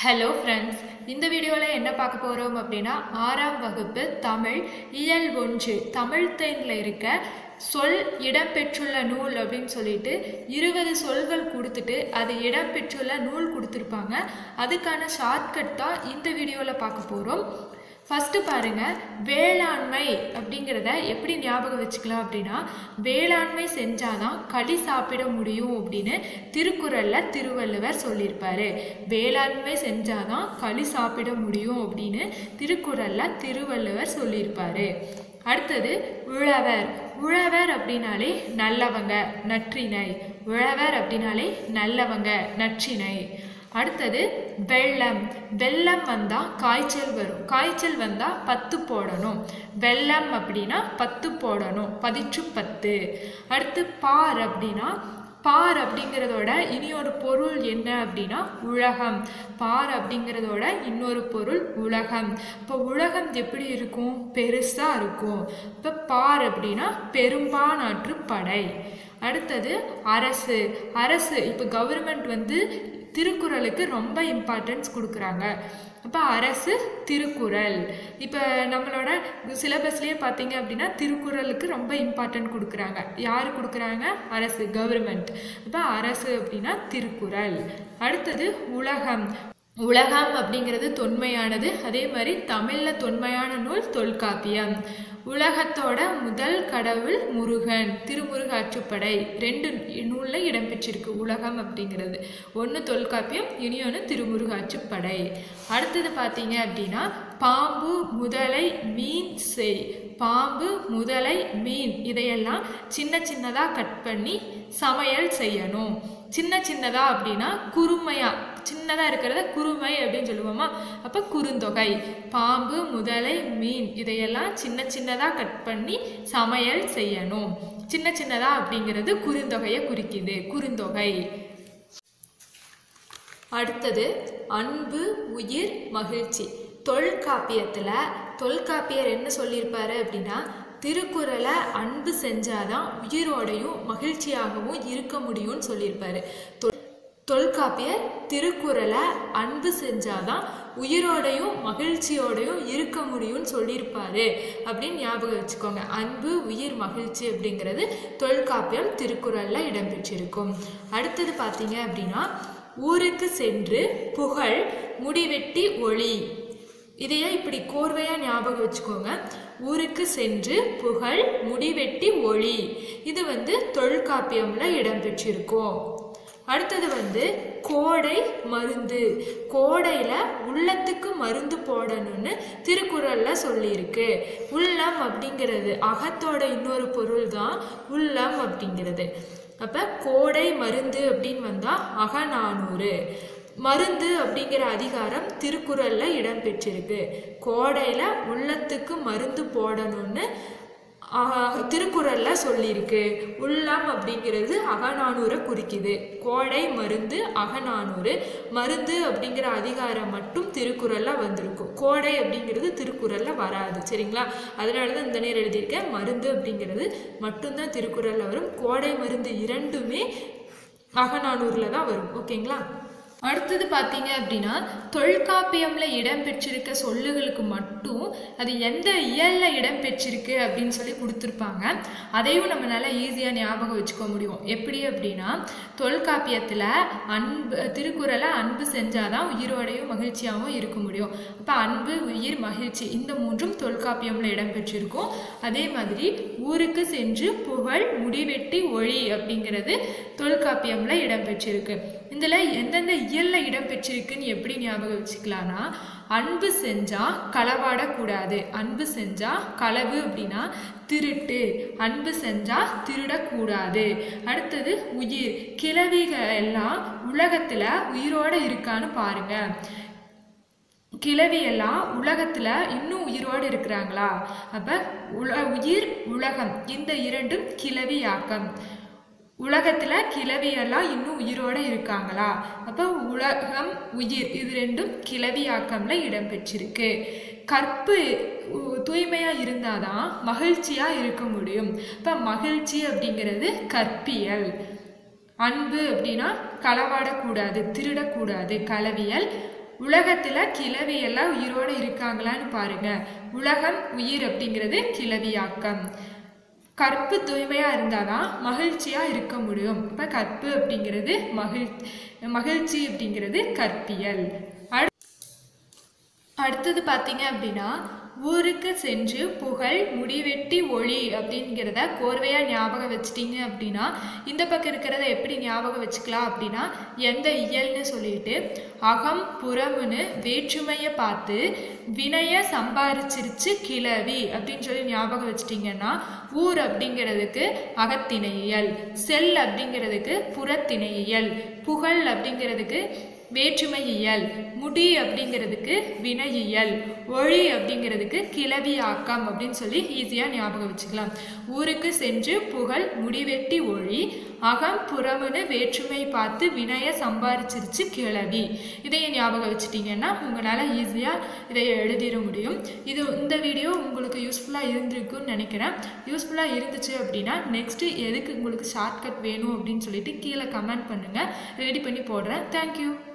hello friends இந்த வீடியோவில் என்ன பார்க்க போகிறோம் அப்படின்னா ஆறாம் வகுப்பு தமிழ் இயல் ஒன்று தமிழ் தேனில் இருக்க சொல் இடம்பெற்றுள்ள நூல் அப்படின்னு சொல்லிட்டு இருபது சொல்கள் கொடுத்துட்டு அது இடம்பெற்றுள்ள நூல் கொடுத்துருப்பாங்க அதுக்கான ஷார்ட்கட் தான் இந்த வீடியோவில் பார்க்க போகிறோம் ஃபஸ்ட்டு பாருங்க வேளாண்மை அப்படிங்கிறத எப்படி ஞாபகம் வச்சுக்கலாம் அப்படின்னா வேளாண்மை செஞ்சாதான் களி சாப்பிட முடியும் அப்படின்னு திருக்குறளில் திருவள்ளுவர் சொல்லியிருப்பாரு வேளாண்மை செஞ்சாதான் களி சாப்பிட முடியும் அப்படின்னு திருக்குறளில் திருவள்ளுவர் சொல்லியிருப்பாரு அடுத்தது உழவர் உழவர் அப்படின்னாலே நல்லவங்க நற்றினை உழவர் அப்படின்னாலே நல்லவங்க நற்றினை அடுத்தது வெள்ளம் வெள்ளம் வந்தால் காய்ச்சல் வரும் காய்ச்சல் வந்தால் பத்து போடணும் வெள்ளம் அப்படின்னா பத்து போடணும் பதிற்று பத்து அடுத்து பார் அப்படின்னா பார் அப்படிங்கிறதோட இனி ஒரு பொருள் என்ன அப்படின்னா உலகம் பார் அப்படிங்கிறதோட இன்னொரு பொருள் உலகம் இப்போ உலகம் எப்படி இருக்கும் பெருசாக இருக்கும் இப்போ பார் அப்படின்னா பெரும்பானாற்று படை அடுத்தது அரசு அரசு இப்போ கவர்மெண்ட் வந்து திருக்குறளுக்கு ரொம்ப இம்பார்ட்டன்ஸ் கொடுக்குறாங்க அப்போ அரசு திருக்குறள் இப்போ நம்மளோட சிலபஸ்லேயே பார்த்தீங்க அப்படின்னா திருக்குறளுக்கு ரொம்ப இம்பார்ட்டன்ட் கொடுக்குறாங்க யார் கொடுக்குறாங்க அரசு கவர்மெண்ட் அப்போ அரசு அப்படின்னா திருக்குறள் அடுத்தது உலகம் உலகம் அப்படிங்கிறது தொன்மையானது அதே மாதிரி தமிழில் தொன்மையான நூல் தொல்காப்பியம் உலகத்தோட முதல் கடவுள் முருகன் திருமுருக அச்சுப்படை ரெண்டு நூலில் இடம்பெற்றிருக்கு உலகம் அப்படிங்கிறது ஒன்று தொல்காப்பியம் இனி ஒன்று திருமுருக அச்சுப்படை அடுத்தது பார்த்தீங்க அப்படின்னா பாம்பு முதலை மீன் செய் பாம்பு முதலை மீன் இதையெல்லாம் சின்ன சின்னதாக கட் பண்ணி சமையல் செய்யணும் சின்ன சின்னதாக அப்படின்னா குறுமையாக சின்னதாக இருக்கிறத குறுமை அப்படின்னு சொல்லுவோமா அப்போ குறுந்தொகை பாம்பு முதலை மீன் இதையெல்லாம் சின்ன சின்னதாக கட் பண்ணி சமையல் செய்யணும் சின்ன சின்னதாக அப்படிங்கிறது குறுந்தொகையை குறிக்குது குறுந்தொகை அடுத்தது அன்பு உயிர் மகிழ்ச்சி தொல்காப்பியத்தில் தொல்காப்பியர் என்ன சொல்லியிருப்பாரு அப்படின்னா திருக்குறளை அன்பு செஞ்சாதான் உயிரோடையும் மகிழ்ச்சியாகவும் இருக்க முடியும்னு சொல்லியிருப்பாரு தொல்காப்பியர் திருக்குறளை அன்பு செஞ்சாதான் உயிரோடையும் மகிழ்ச்சியோடையும் இருக்க முடியும்னு சொல்லியிருப்பாரு அப்படின்னு ஞாபகம் வச்சுக்கோங்க அன்பு உயிர் மகிழ்ச்சி அப்படிங்கிறது தொல்காப்பியம் திருக்குறளில் இடம்பெற்றிருக்கும் அடுத்தது பார்த்தீங்க அப்படின்னா ஊருக்கு சென்று புகழ் முடிவெட்டி ஒளி இதையே இப்படி கோர்வையாக ஞாபகம் வச்சுக்கோங்க ஊருக்கு சென்று புகழ் முடிவெட்டி ஒளி இது வந்து தொல்காப்பியமில் இடம்பெற்றிருக்கும் அடுத்தது வந்து கோடை மருந்து கோடையில் உள்ளத்துக்கு மருந்து போடணும்னு திருக்குறளில் சொல்லியிருக்கு உள்ளம் அப்படிங்கிறது அகத்தோட இன்னொரு பொருள் தான் உள்ளம் அப்படிங்கிறது அப்போ கோடை மருந்து அப்படின்னு வந்தால் அகநானூறு மருந்து அப்படிங்கிற அதிகாரம் திருக்குறளில் இடம்பெற்றிருக்கு கோடையில் உள்ளத்துக்கு மருந்து போடணும்னு திருக்குறளில் சொல்லியிருக்கு உள்ளம் அப்படிங்கிறது அகநானூரை குறிக்குது கோடை மருந்து அகநானூறு மருந்து அப்படிங்கிற அதிகாரம் மட்டும் திருக்குறளில் வந்திருக்கும் கோடை அப்படிங்கிறது திருக்குறளில் வராது சரிங்களா அதனால தான் இந்த நேரம் எழுதியிருக்கேன் மருந்து அப்படிங்கிறது மட்டும்தான் திருக்குறளில் வரும் கோடை மருந்து இரண்டுமே அகநானூரில் தான் வரும் ஓகேங்களா அடுத்தது பார்த்தீங்க அப்படின்னா தொல்காப்பியமில் இடம்பெற்றிருக்க சொல்லுகளுக்கு மட்டும் அது எந்த இயலில் இடம்பெற்றிருக்கு அப்படின்னு சொல்லி கொடுத்துருப்பாங்க அதையும் நம்மளால ஈஸியாக ஞாபகம் வச்சுக்க முடியும் எப்படி அப்படின்னா தொல்காப்பியத்தில் அன்பு திருக்குறளை அன்பு செஞ்சாதான் உயிரோடையும் மகிழ்ச்சியாகவும் இருக்க முடியும் அப்போ அன்பு உயிர் மகிழ்ச்சி இந்த மூன்றும் தொல்காப்பியமில் இடம்பெற்றிருக்கும் அதே மாதிரி ஊருக்கு சென்று புகழ் முடிவெட்டி ஒளி அப்படிங்கிறது தொல்காப்பியமில் இடம்பெற்றிருக்கு இதில் எந்தெந்த இயலில் இடம்பெற்றிருக்குன்னு எப்படி ஞாபகம் வச்சுக்கலான்னா அன்பு செஞ்சால் களவாடக்கூடாது அன்பு செஞ்சால் களவு அப்படின்னா திருட்டு அன்பு செஞ்சால் திருடக்கூடாது அடுத்தது உயிர் கிளவிகள் எல்லாம் உலகத்தில் உயிரோடு இருக்கான்னு பாருங்க கிளவியெல்லாம் உலகத்தில் இன்னும் உயிரோடு இருக்கிறாங்களா அப்போ உல உயிர் உலகம் இந்த இரண்டும் கிளவியாக்கம் உலகத்தில் கிளவியெல்லாம் இன்னும் உயிரோடு இருக்காங்களா அப்போ உலகம் உயிர் இது ரெண்டும் கிளவியாக்கம்ல இடம்பெற்றிருக்கு கற்பு தூய்மையாக இருந்தால் தான் மகிழ்ச்சியாக இருக்க முடியும் இப்போ மகிழ்ச்சி அப்படிங்கிறது கற்பியல் அன்பு அப்படின்னா களவாடக்கூடாது திருடக்கூடாது களவியல் உலகத்தில் கிளவி எல்லாம் உயிரோடு இருக்காங்களான்னு பாருங்க உலகம் உயிர் அப்படிங்கிறது கிளவியாக்கம் கற்பு தூய்மையாக இருந்தால் தான் மகிழ்ச்சியாக இருக்க முடியும் இப்போ கற்பு அப்படிங்கிறது மகிழ் மகிழ்ச்சி அப்படிங்கிறது கற்பியல் அடு அடுத்தது பார்த்தீங்க அப்படின்னா ஊருக்கு சென்று புகழ் முடிவெட்டி ஒளி அப்படிங்கிறத கோர்வையாக ஞாபகம் வச்சிட்டிங்க அப்படின்னா இந்த பக்கம் இருக்கிறத எப்படி ஞாபகம் வச்சுக்கலாம் அப்படின்னா எந்த இயல்னு சொல்லிட்டு அகம் புறமுன்னு வேற்றுமையை பார்த்து வினைய சம்பாரிச்சிருச்சு கிளவி அப்படின்னு சொல்லி ஞாபகம் வச்சிட்டிங்கன்னா ஊர் அப்படிங்கிறதுக்கு அகத்திணையியல் செல் அப்படிங்கிறதுக்கு புறத்திணையியல் புகழ் அப்படிங்கிறதுக்கு வேற்றுமையியல் முடி அப்படிங்கிறதுக்கு வினையியல் ஒளி அப்படிங்கிறதுக்கு கிளவி ஆக்கம் அப்படின்னு சொல்லி ஈஸியாக ஞாபகம் வச்சுக்கலாம் ஊருக்கு சென்று புகழ் முடிவெட்டி ஒளி அகம் புறமுன்னு வேற்றுமை பார்த்து வினைய சம்பாரிச்சிருச்சு கிளவி இதையும் ஞாபகம் வச்சுட்டிங்கன்னா உங்களால் ஈஸியாக இதை எழுதிட முடியும் இது இந்த வீடியோ உங்களுக்கு யூஸ்ஃபுல்லாக இருந்திருக்குன்னு நினைக்கிறேன் யூஸ்ஃபுல்லாக இருந்துச்சு அப்படின்னா நெக்ஸ்ட்டு எதுக்கு உங்களுக்கு ஷார்ட்கட் வேணும் அப்படின்னு சொல்லிட்டு கீழே கமெண்ட் பண்ணுங்கள் ரெடி பண்ணி போடுறேன் தேங்க்யூ